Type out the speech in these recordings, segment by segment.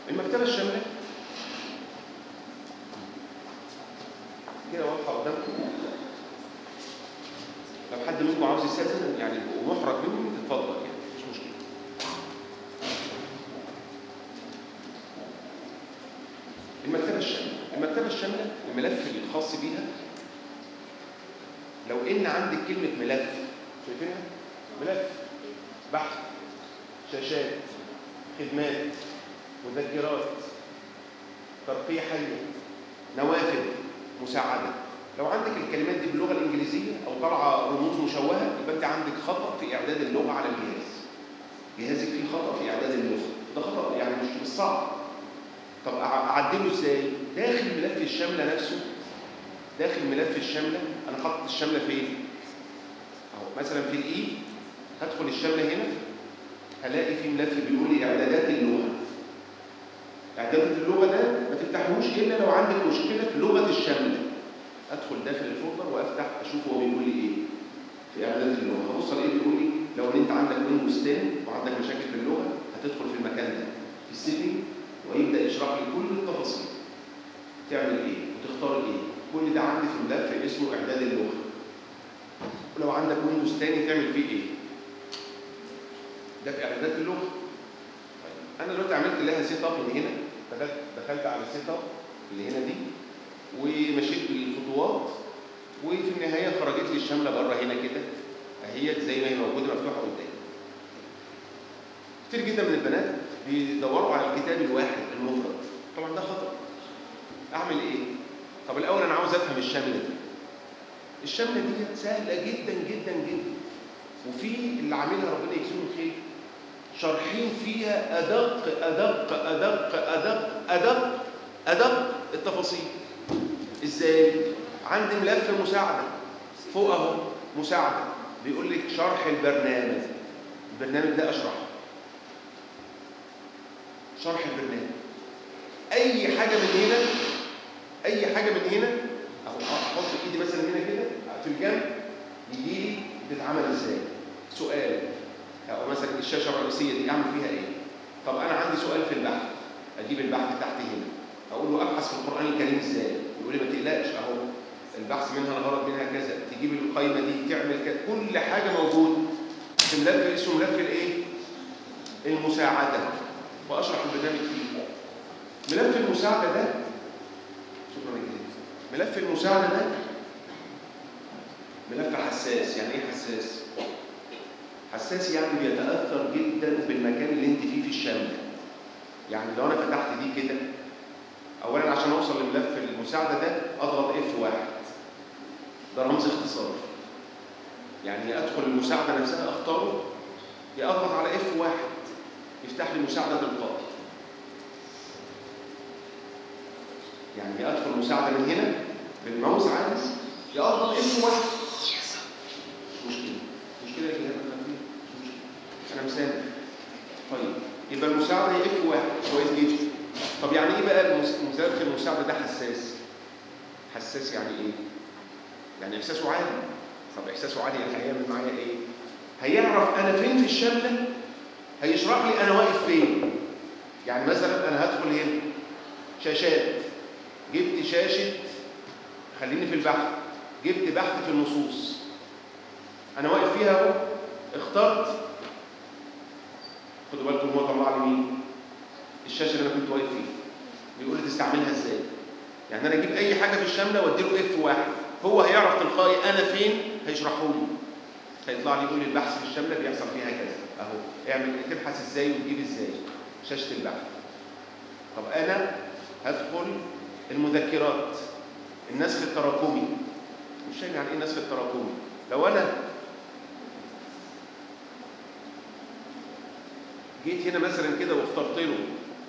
المكتبة الشاملة كده واضحة قدامكم لو حد منكم عاوز يستأذن يعني ومحرج منه اتفضل يعني مفيش مشكلة المكتبة الشاملة المكتبة الشاملة الملف الخاص بيها لو ان عندك كلمة ملف شايفينها؟ ملف بحث شاشات خدمات مذكرات ترقية حية نوافذ مساعدة لو عندك الكلمات دي باللغة الإنجليزية أو طالعة رموز مشوهة يبقى أنت عندك خطأ في إعداد اللغة على الجهاز جهازك فيه خطأ في إعداد اللغة ده خطأ يعني مش مش صعب طب أع- أعدله إزاي؟ داخل ملف الشاملة نفسه داخل ملف الشاملة أنا حاطط الشاملة فين؟ أهو مثلا في الإي هدخل الشاملة هنا هلاقي في ملف بيقول لي إعدادات اللغة إعدادات اللغة ده ما تفتحوش إلا لو عندك مشكلة في لغة الشاملة أدخل داخل الفولدر وأفتح أشوف هو بيقول لي إيه في إعدادات اللغة هبص ألاقيه بيقول لي لو إن أنت عندك ويندوز 10 وعندك مشاكل في اللغة هتدخل في المكان ده في السيتنج ويبدأ يشرح لي كل التفاصيل تعمل إيه وتختار إيه كل ده عندي في ملف اسمه إعداد اللغة ولو عندك ويندوز تاني تعمل فيه إيه ده في إعدادات اللغة طيب أنا دلوقتي عملت لها سيت أب من هنا دخلت دخلت على السيت أب اللي هنا دي ومشيت بالخطوات وفي النهاية خرجت لي الشاملة بره هنا كده اهيت زي ما هي موجودة مفتوحة قدامي كتير جدا من البنات بيدوروا على الكتاب الواحد المفرد طبعا ده خطأ أعمل إيه؟ طب الأول أنا عاوز أفهم الشاملة دي الشاملة دي سهلة جدا جدا جدا وفي اللي عاملها ربنا يجزيهم خير شارحين فيها أدق أدق أدق أدق أدق أدق التفاصيل إزاي؟ عندي ملف مساعدة فوق أهو مساعدة بيقول لك شرح البرنامج البرنامج ده أشرحه شرح البرنامج أي حاجة من هنا أي حاجة من هنا أهو أحط إيدي مثلا هنا كده في الجنب يجي لي بتتعمل إزاي؟ سؤال أو مثلا الشاشة الرئيسية دي أعمل فيها إيه؟ طب أنا عندي سؤال في البحث أجيب البحث تحت هنا أقول له أبحث في القرآن الكريم إزاي؟ يقول لي ما تقلقش أهو البحث منها الغرض منها كذا تجيب القائمة دي تعمل كذا كل حاجة موجودة في ملف اسمه ملف الإيه؟ المساعدة وأشرح البرنامج فيه ملف المساعدة ده شكرا جدا ملف المساعدة ده ملف حساس يعني إيه حساس؟ حساس يعني بيتأثر جدا بالمكان اللي انت فيه في الشاملة يعني لو انا فتحت دي كده اولا عشان اوصل لملف المساعدة ده اضغط اف واحد ده رمز اختصار يعني يا ادخل المساعدة نفسها اختاره يا اضغط على اف واحد يفتح لي مساعدة تلقائي يعني يا ادخل مساعدة من هنا بالماوس عادي يا اضغط اف واحد مش مشكلة مشكلة اللي هنا انا مسامح طيب يبقى المساعده هي اف واحد كويس جدا طب يعني ايه بقى المس- مدخل المساعده ده حساس حساس يعني ايه يعني احساسه عالي طب احساسه عالي يعني هيعمل معايا ايه هيعرف انا فين في الشامله هيشرح لي انا واقف فين يعني مثلا انا هدخل هنا شاشات جبت شاشه خليني في البحث جبت بحث في النصوص انا واقف فيها اهو اخترت خدوا بالكم هو طلع لي مين الشاشه اللي انا كنت واقف فيها بيقول لي تستعملها ازاي يعني انا اجيب اي حاجه في الشامله واديله اف واحد هو هيعرف تلقائي انا فين هيشرحه لي هيطلع لي يقول لي البحث في الشامله بيحصل فيها كذا اهو اعمل تبحث ازاي وتجيب ازاي شاشه البحث طب انا هدخل المذكرات النسخ التراكمي مش فاهم يعني ايه النسخ التراكمي لو انا جيت هنا مثلا كده واخترت له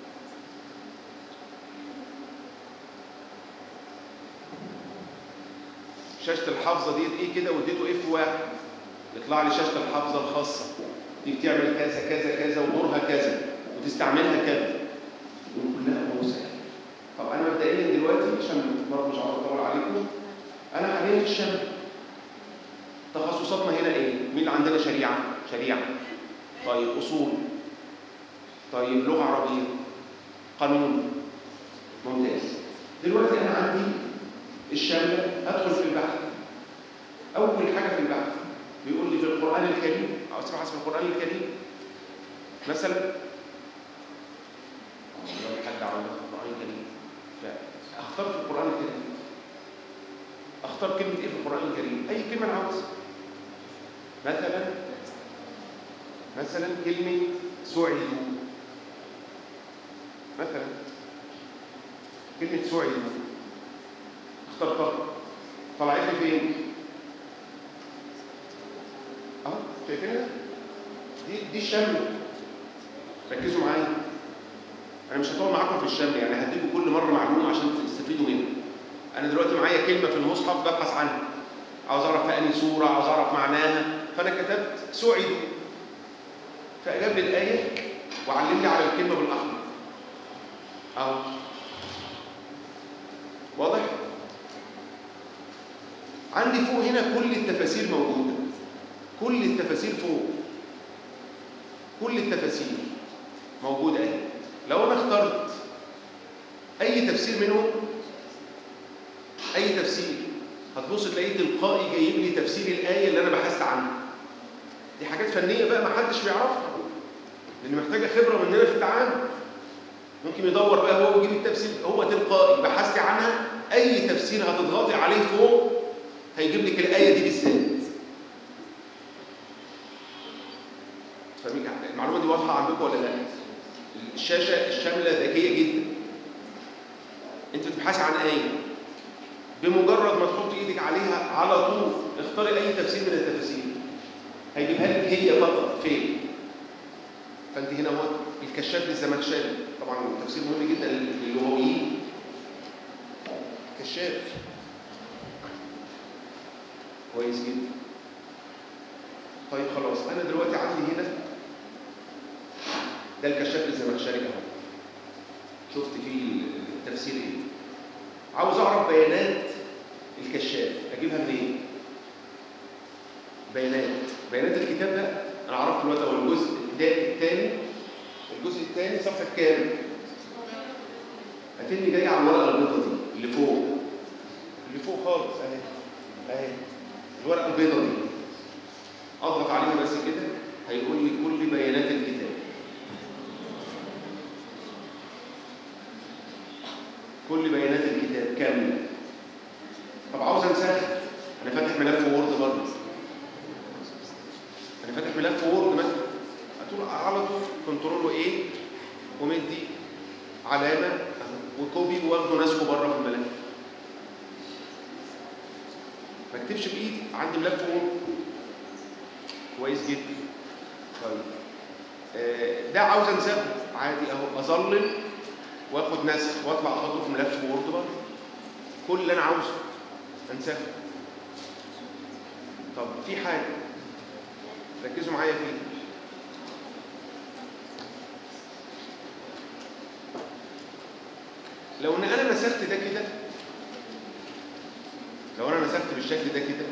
شاشة الحافظة دي ايه كده واديته اف واحد يطلع لي شاشة الحافظة الخاصة دي بتعمل كذا كذا كذا ودورها كذا وتستعملها كذا وكلها امور سهلة طب انا مبدئيا دلوقتي عشان برضه مش عاوز اطول عليكم انا حاليا في الشام تخصصاتنا هنا ايه؟ مين اللي عندنا شريعة؟ شريعة طيب اصول طيب لغة عربية قانون ممتاز دلوقتي انا عندي الشامله ادخل في البحث اول حاجه في البحث بيقول لي في القران الكريم او اسمع اسم القران الكريم مثلا لو حد عمل القران الكريم فاختار في القران الكريم اختار كلمه ايه في القران الكريم اي كلمه انا عاوزها مثلا مثلا كلمه سعدوا مثلا كلمه سعدوا اخترتها طلعت لي فين اهو شايفينها دي دي الشمل ركزوا معايا انا مش هطول معاكم في الشمل يعني هديكم كل مره معلومه عشان تستفيدوا منها انا دلوقتي معايا كلمه في المصحف ببحث عنها عاوز اعرف في انهي سوره عاوز اعرف معناها فانا كتبت سعدوا فاجاب لي الايه وعلم لي على الكلمه بالاحمر اهو واضح عندي فوق هنا كل التفاسير موجوده كل التفاسير فوق كل التفاسير موجوده اهي لو انا اخترت اي تفسير منهم اي تفسير هتبص تلاقيه تلقائي جايب لي تفسير الايه اللي انا بحثت عنها دي حاجات فنيه بقى ما حدش بيعرفها لان محتاجه خبره مننا في التعامل ممكن يدور بقى هو ويجيب التفسير هو تلقائي بحثت عنها اي تفسير هتضغطي عليه فوق هيجيب لك الايه دي بالذات فاهمين المعلومه دي واضحه عندكم ولا لا الشاشه الشامله ذكيه جدا انت بتبحثي عن ايه بمجرد ما تحط ايدك عليها على طول اختاري اي تفسير من التفاسير هيجيبها لك هي فقط فين فانت هنا هو الكشاف للزمخشري طبعا تفسير مهم جدا للغويين كشاف كويس جدا طيب خلاص انا دلوقتي عندي هنا ده الكشاف للزمخشري اهو شفت فيه التفسير ايه عاوز اعرف بيانات الكشاف اجيبها منين بيانات بيانات الكتاب ده انا عرفت دلوقتي اول الجزء الثاني الجزء الثاني صفحه كام هتني جاي على الورقه البيضاء دي اللي فوق اللي فوق خالص اهي اهي الورقه البيضاء دي اضغط عليها بس كده هيقول لي كل بيانات الكتاب كل بيانات الكتاب كامله طب عاوز انسخ انا فاتح ملف وورد برضه انا فاتح ملف وورد مثلا هتقول على طول كنترول وايه ومدي علامه وكوبي واخده نسخه بره في الملف ما اكتبش بايدي عندي ملف وورد كويس جدا طيب آه ده عاوز انسخه عادي اهو اظلل واخد نسخ واطلع احطه في ملف وورد بره كل اللي انا عاوزه انسخه طب في حاجه ركزوا معايا فيه لو ان انا نسخت ده كده لو انا نسخت بالشكل ده كده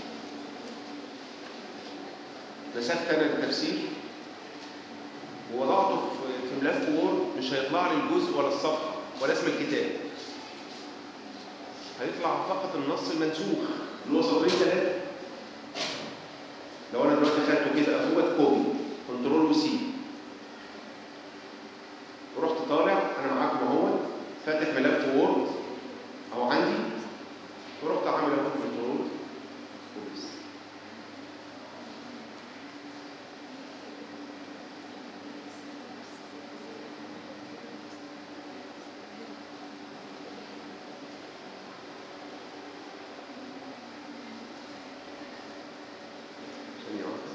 نسخت انا التفسير ووضعته في ملف وورد مش هيطلع لي الجزء ولا الصفحه ولا اسم الكتاب هيطلع فقط النص المنسوخ اللي هو سطرين ثلاثه لو انا دلوقتي خدته كده اهوت كوبي كنترول وسي ورحت طالع انا معاكم اهوت فاتح ملف وورد اهو عندي ورحت عامل اهو كنترول وبس ثانية واحدة.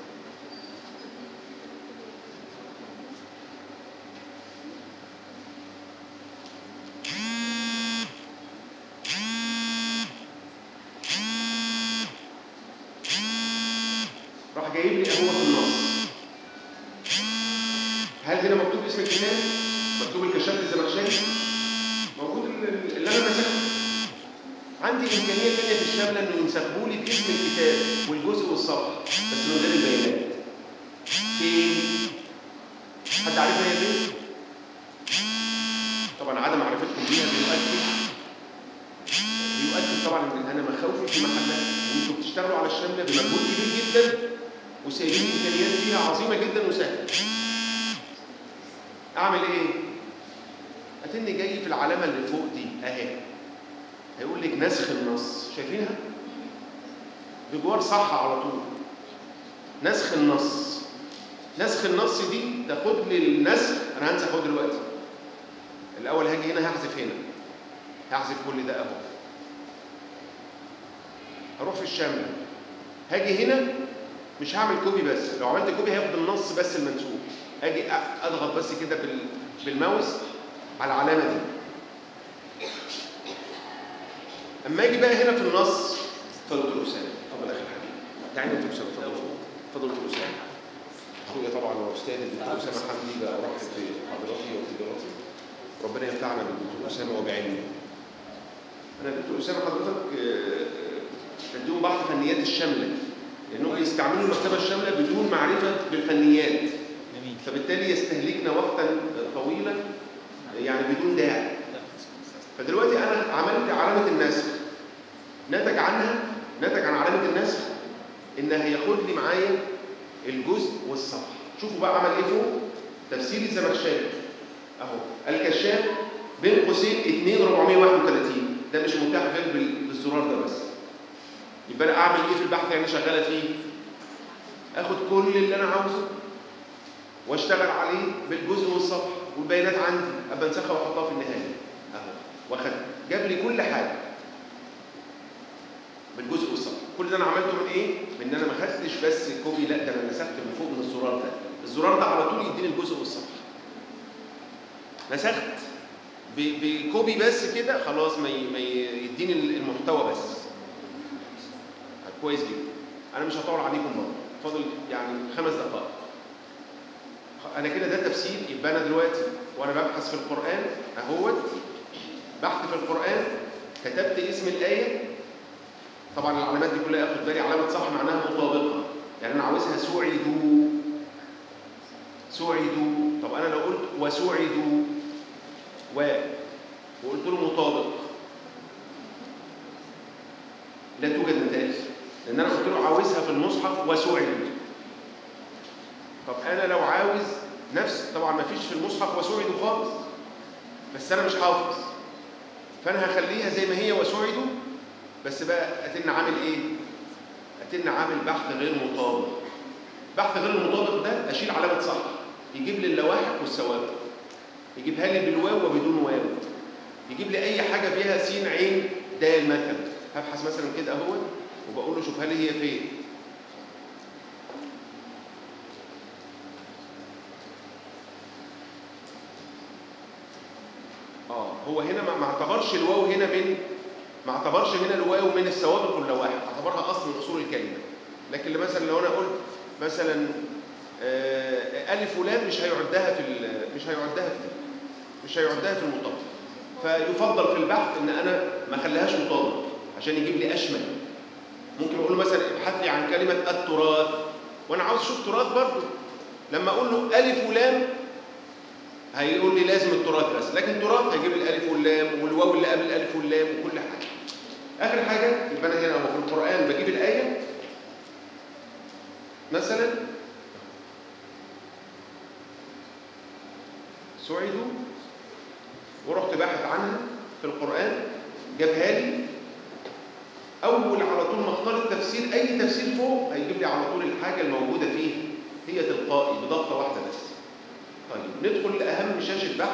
راح جايب لي هو في النص هل هنا مكتوب اسم الكتاب؟ مكتوب الكشاف الزمخشري؟ موجود ال- اللي انا مسكته عندي امكانيه ثانيه في الشامله انه ينسخبوا لي باسم الكتاب والجزء والصفحه بس من غير البيانات فين؟ حد عارفها هي فين؟ طبعا عدم معرفتكم بيها بيؤكد بيؤكد طبعا ان انا مخاوفي في محلها وانتم بتشتغلوا على الشامله بمجهود كبير جدا وسايبين امكانيات فيها عظيمه جدا وسهله. اعمل ايه؟ اتني جاي في العلامه اللي فوق دي اهي. هيقول لك نسخ النص شايفينها؟ بجوار صح على طول. نسخ النص. نسخ النص دي تاخد لي النسخ انا هنسخ اهو دلوقتي. الاول هاجي هنا هحذف هنا. هحذف كل ده اهو. هروح في الشامله. هاجي هنا مش هعمل كوبي بس لو عملت كوبي هياخد النص بس المنسوب اجي اضغط بس كده بال... بالماوس على العلامه دي اما اجي بقى هنا في النص اتفضل دكتور اسامه اتفضل اخي الحبيب تعالى دكتور اسامه اتفضل اتفضل دكتور اسامه اخويا طبعا واستاذ الدكتور اسامه حمدي بقى ارحب بحضراتي وقدراتي ربنا ينفعنا بالدكتور اسامه وبعلمه انا دكتور اسامه حضرتك تديهم بعض فنيات الشامله لانهم بيستعملوا المكتبه الشامله بدون معرفه بالفنيات جميل فبالتالي يستهلكنا وقتا طويلا يعني بدون داعي فدلوقتي انا عملت علامه النسخ نتج عنها نتج عن علامه النسخ ان هياخد لي معايا الجزء والصفحه شوفوا بقى عمل ايه فوق تفسير الزمخشري اهو الكشاف بين قوسين 2431 ده مش متاح غير بال- بالزرار ده بس يبقى انا اعمل ايه في البحث اللي انا شغاله فيه اخد كل اللي انا عاوزه واشتغل عليه بالجزء والصفحه والبيانات عندي ابقى انسخها واحطها في النهايه اهو واخد جاب لي كل حاجه بالجزء والصفحه كل ده انا عملته من ايه؟ من ان انا ما خدتش بس كوبي لا ده انا نسخت من فوق من الزرار ده الزرار ده على طول يديني الجزء والصفحه نسخت ب- بكوبي بس كده خلاص ما ي- ما ي- يديني المحتوى بس كويس جدا انا مش هطول عليكم برضه فاضل يعني خمس دقائق انا كده ده تفسير يبقى انا دلوقتي وانا ببحث في القران اهوت بحث في القران كتبت اسم الايه طبعا العلامات دي كلها اخد بالي علامه صح معناها مطابقه يعني انا عاوزها سعدوا سعدوا طب انا لو قلت وسعدوا و وقلت له مطابق لا توجد نتائج لان انا قلت له عاوزها في المصحف وسعدوا طب انا لو عاوز نفس طبعا ما فيش في المصحف وسعدوا خالص بس انا مش حافظ فانا هخليها زي ما هي وسعدوا بس بقى اتن عامل ايه اتن عامل بحث غير مطابق بحث غير المطابق ده اشيل علامه صح يجيب لي اللواحق والسوابق يجيبها لي بالواو وبدون واو يجيب لي اي حاجه فيها سين عين دال مثلا هبحث مثلا كده اهو وبقول له شوفها لي هي فين اه هو هنا ما ما اعتبرش الواو هنا من ما اعتبرش هنا الواو من السوابق واللواحق اعتبرها اصل من اصول الكلمه لكن مثلا لو انا قلت مثلا آه، الف ولام مش هيعدها في ال- مش هيعدها في دي مش هيعدها في المطابق فيفضل في البحث ان انا ما اخليهاش مطابق عشان يجيب لي اشمل ممكن اقول له مثلا ابحث لي عن كلمه التراث وانا عاوز اشوف تراث برضه لما اقول له الف ولام هيقول لي لازم التراث بس لكن تراث هيجيب لي الالف واللام والواو اللي قبل الالف واللام وكل حاجه اخر حاجه يبقى انا هنا اهو في القران بجيب الايه مثلا سعدوا ورحت باحث عنها في القرآن جابها لي أول على طول ما اختار التفسير أي تفسير فوق هيجيب لي على طول الحاجة الموجودة فيه هي تلقائي بضغطة واحدة بس. طيب ندخل لأهم شاشة بحث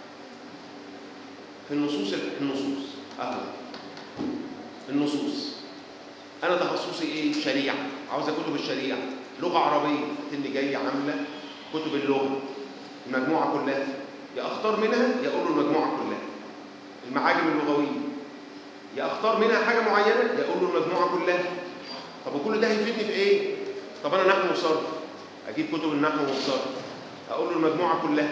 في النصوص النصوص أهو النصوص أنا تخصصي إيه؟ شريعة عاوز كتب الشريعة لغة عربية اللي جاي عاملة كتب اللغة المجموعة كلها يا اختار منها يا اقول له المجموعه كلها المعاجم اللغويه يا اختار منها حاجه معينه يا اقول له المجموعه كلها طب وكل ده هيفيدني في ايه طب انا نحو وصرف اجيب كتب النحو والصرف اقول له المجموعه كلها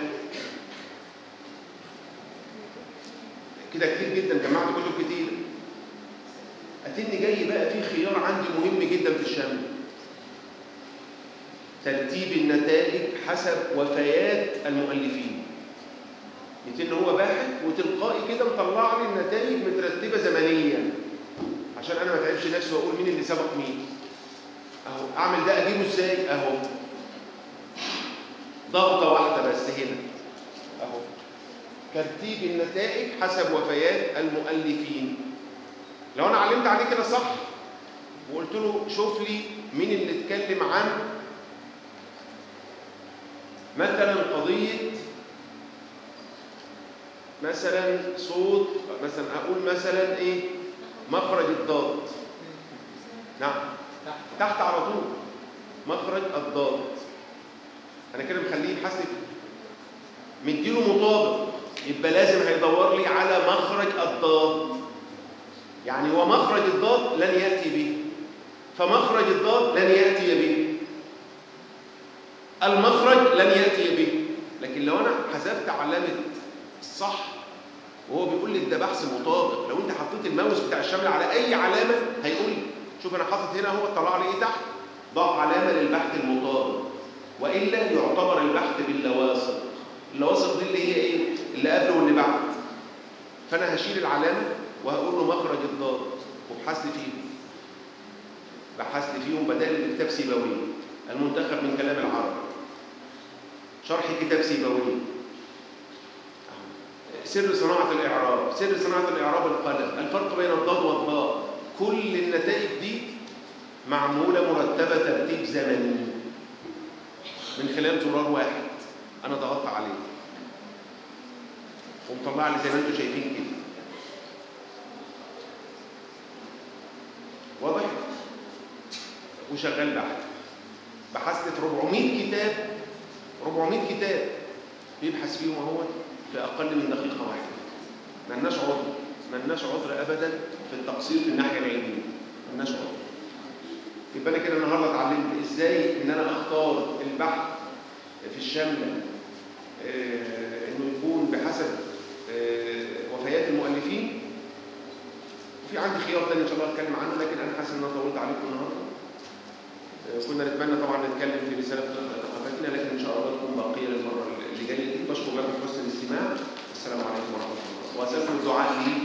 كده كتير جدا جمعت كتب كتير اتني جاي بقى في خيار عندي مهم جدا في الشامل ترتيب النتائج حسب وفيات المؤلفين يتن هو باحث وتلقائي كده مطلع لي النتائج مترتبه زمنيا عشان انا ما اتعبش نفسي واقول مين اللي سبق مين اهو اعمل ده اجيبه ازاي اهو ضغطه واحده بس هنا اهو ترتيب النتائج حسب وفيات المؤلفين لو انا علمت عليه كده صح وقلت له شوف لي مين اللي اتكلم عن مثلا قضيه مثلا صوت مثلا اقول مثلا ايه مخرج الضاد نعم تحت على طول مخرج الضاد انا كده مخليه يبحث لي مديله مطابق يبقى لازم هيدور لي على مخرج الضاد يعني هو مخرج الضاد لن ياتي به فمخرج الضاد لن ياتي به المخرج لن ياتي به لكن لو انا حذفت علامه الصح وهو بيقول لي ده بحث مطابق لو انت حطيت الماوس بتاع الشمل على اي علامه هيقول لي شوف انا حاطط هنا هو طلع لي ايه تحت ضع علامه للبحث المطابق والا يعتبر البحث باللواصق اللواصق دي اللي هي ايه اللي قبل واللي بعد فانا هشيل العلامه وهقول له مخرج الضاد وابحث لي فيهم بحث لي فيهم بدائل بكتاب سيبويه المنتخب من كلام العرب شرح كتاب سيبويه سر صناعة الإعراب سر صناعة الإعراب القلم الفرق بين الضاد والضاء كل النتائج دي معمولة مرتبة ترتيب زمني من خلال زرار واحد أنا ضغطت عليه ومطلع لي زي ما انتم شايفين كده واضح؟ وشغال بحث بحثت في 400 كتاب 400 كتاب بيبحث فيهم اهو في اقل من دقيقه واحده ملناش عذر ملناش عذر ابدا في التقصير في الناحيه العلميه ملناش عذر يبقى انا كده النهارده اتعلمت ازاي ان انا اختار البحث في الشامله آه انه يكون بحسب آه وفيات المؤلفين وفي عندي خيار تاني ان شاء الله اتكلم عنه لكن انا حاسس ان انا طولت عليكم النهارده آه كنا نتمنى طبعا نتكلم في رساله ثقافتنا لكن ان شاء الله تكون باقيه للمره اللي جايه دي بشكر لكم حسن الاستماع السلام عليكم ورحمه الله واسالكم الدعاء لي